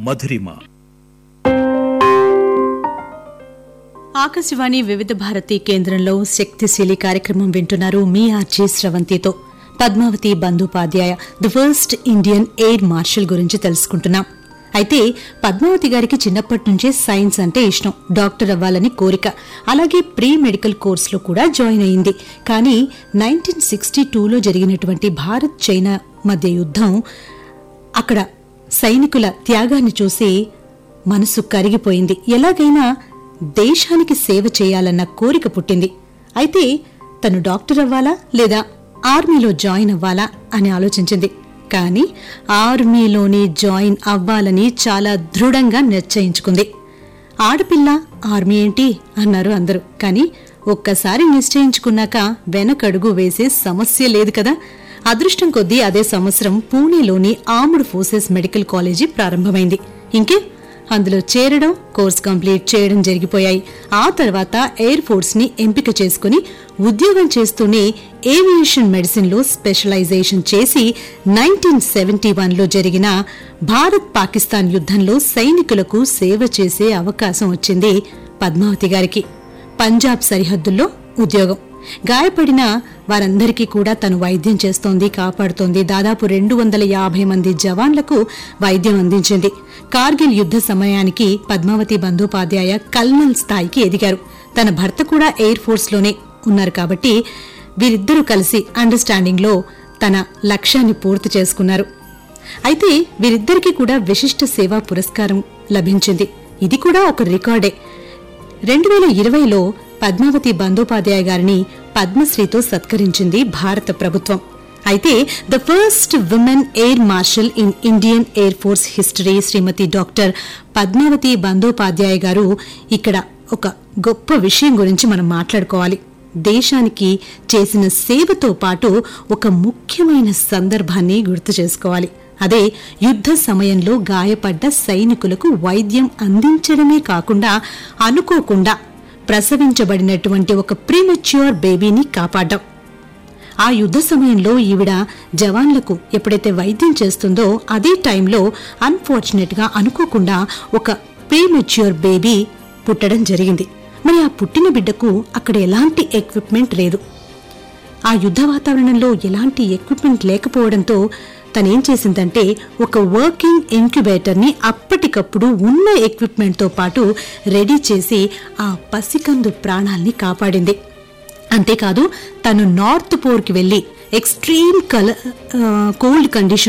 మధురిమ ఆకాశవాణి వివిధ భారతి కేంద్రంలో శక్తిశీలి కార్యక్రమం వింటున్నారు మీ ఆర్జే స్రవంతితో Padmavathi Bandopadhyay the first Indian air marshal గురించి తెలుసుకుంటున్నాం అయితే పద్మావతి గారికి చిన్నప్పటి నుంచే సైన్స్ అంటే ఇష్టం డాక్టర్ అవ్వాలని కోరిక అలాగే ప్రీ మెడికల్ కోర్సులో కూడా జాయిన్ అయింది కానీ నైన్టీన్ సిక్స్టీ టూలో జరిగినటువంటి భారత్ చైనా మధ్య యుద్ధం అక్కడ సైనికుల త్యాగాన్ని చూసి మనసు కరిగిపోయింది ఎలాగైనా దేశానికి సేవ చేయాలన్న కోరిక పుట్టింది అయితే తను డాక్టర్ అవ్వాలా లేదా ఆర్మీలో జాయిన్ అవ్వాలా అని ఆలోచించింది కానీ ఆర్మీలోనే జాయిన్ అవ్వాలని చాలా దృఢంగా నిశ్చయించుకుంది ఆడపిల్ల ఆర్మీ ఏంటి అన్నారు అందరూ కానీ ఒక్కసారి నిశ్చయించుకున్నాక వెనకడుగు వేసే సమస్య లేదు కదా అదృష్టం కొద్దీ అదే సంవత్సరం పూణేలోని ఆర్మ్డ్ ఫోర్సెస్ మెడికల్ కాలేజీ ప్రారంభమైంది ఇంకే అందులో చేరడం కోర్స్ కంప్లీట్ చేయడం జరిగిపోయాయి ఆ తర్వాత ఎయిర్ ఫోర్స్ ని ఎంపిక చేసుకుని ఉద్యోగం చేస్తూనే ఏవియేషన్ మెడిసిన్ లో స్పెషలైజేషన్ చేసి నైన్టీన్ సెవెంటీ వన్లో జరిగిన భారత్ పాకిస్తాన్ యుద్ధంలో సైనికులకు సేవ చేసే అవకాశం వచ్చింది పద్మావతి గారికి పంజాబ్ సరిహద్దుల్లో ఉద్యోగం గాయపడిన వారందరికీ కూడా తను వైద్యం చేస్తోంది కాపాడుతోంది దాదాపు రెండు వందల యాభై మంది జవాన్లకు వైద్యం అందించింది కార్గిల్ యుద్ధ సమయానికి పద్మావతి బందోపాధ్యాయ కల్నల్ స్థాయికి ఎదిగారు తన భర్త కూడా ఎయిర్ ఫోర్స్ లోనే ఉన్నారు కాబట్టి వీరిద్దరూ కలిసి అండర్స్టాండింగ్ లో తన లక్ష్యాన్ని పూర్తి చేసుకున్నారు అయితే వీరిద్దరికీ కూడా విశిష్ట సేవా పురస్కారం లభించింది ఇది కూడా ఒక రికార్డే రెండు వేల ఇరవైలో పద్మావతి బందోపాధ్యాయ గారిని పద్మశ్రీతో సత్కరించింది భారత ప్రభుత్వం అయితే the first women air marshal in Indian air force history Shrimati doctor Padmavathi Bandopadhyay garu ఇక్కడ ఒక గొప్ప విషయం గురించి మనం మాట్లాడుకోవాలి దేశానికి చేసిన సేవతో పాటు ఒక ముఖ్యమైన సందర్భాన్ని గుర్తు చేసుకోవాలి అదే యుద్ధ సమయంలో గాయపడ్డ సైనికులకు వైద్యం అందించడమే కాకుండా అనుకోకుండా ప్రసవించబడినటువంటి ఒక ప్రీమెచ్యూర్ బేబీని కాపాడడం ఆ యుద్ధ సమయంలో ఈవిడ జవాన్లకు ఎప్పుడైతే వైద్యం చేస్తుందో అదే టైంలో అన్ఫార్చునేట్ గా అనుకోకుండా ఒక ప్రీమెచ్యూర్ బేబీ పుట్టడం జరిగింది మరి ఆ పుట్టిన బిడ్డకు అక్కడ ఎలాంటి ఎక్విప్మెంట్ లేదు ఆ యుద్ధ వాతావరణంలో ఎలాంటి ఎక్విప్మెంట్ లేకపోవడంతో తనేం చేసిందంటే ఒక వర్కింగ్ ఇంక్యుబేటర్ ని అప్పటికప్పుడు ఉన్న ఎక్విప్మెంట్ తో పాటు రెడీ చేసి ఆ పసికందు ప్రాణాల్ని కాపాడింది అంతేకాదు తను నార్త్ పోర్కి వెళ్లి ఎక్స్ట్రీమ్ కల కోల్డ్ కండిషన్